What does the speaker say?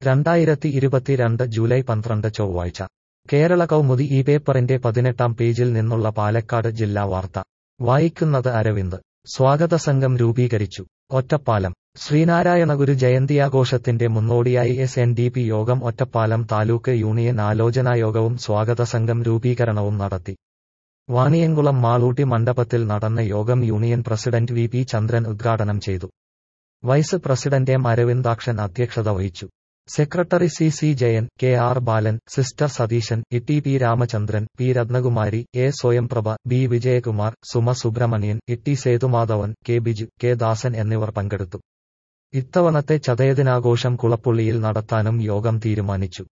രണ്ടായിരത്തി ഇരുപത്തിരണ്ട് ജൂലൈ പന്ത്രണ്ട് ചൊവ്വാഴ്ച കേരള കൗമുദി ഈ പേപ്പറിന്റെ പതിനെട്ടാം പേജിൽ നിന്നുള്ള പാലക്കാട് ജില്ലാ വാർത്ത വായിക്കുന്നത് അരവിന്ദ് സ്വാഗത സംഘം രൂപീകരിച്ചു ഒറ്റപ്പാലം ശ്രീനാരായണ ഗുരു ജയന്തിയാഘോഷത്തിന്റെ മുന്നോടിയായി എസ് എൻ ഡി പി യോഗം ഒറ്റപ്പാലം താലൂക്ക് യൂണിയൻ ആലോചനായോഗവും സ്വാഗത സംഘം രൂപീകരണവും നടത്തി വാണിയംകുളം മാളൂട്ടി മണ്ഡപത്തിൽ നടന്ന യോഗം union president V P Chandran ഉദ്ഘാടനം ചെയ്തു വൈസ് പ്രസിഡന്റ് എം അരവിന്ദാക്ഷൻ അധ്യക്ഷത വഹിച്ചു secretary C C Jayan K R Balan sister Satheesan E P Ramachandran P Rathnakumari A Swayamprabha B Vijayakumar Suma Subramanian Itty Sethumadhavan K Biju K Dasan എന്നിവർ പങ്കെടുത്തു ഇത്തവണത്തെ ചതയദിനാഘോഷം കുളപ്പുള്ളിയിൽ നടത്താനും യോഗം തീരുമാനിച്ചു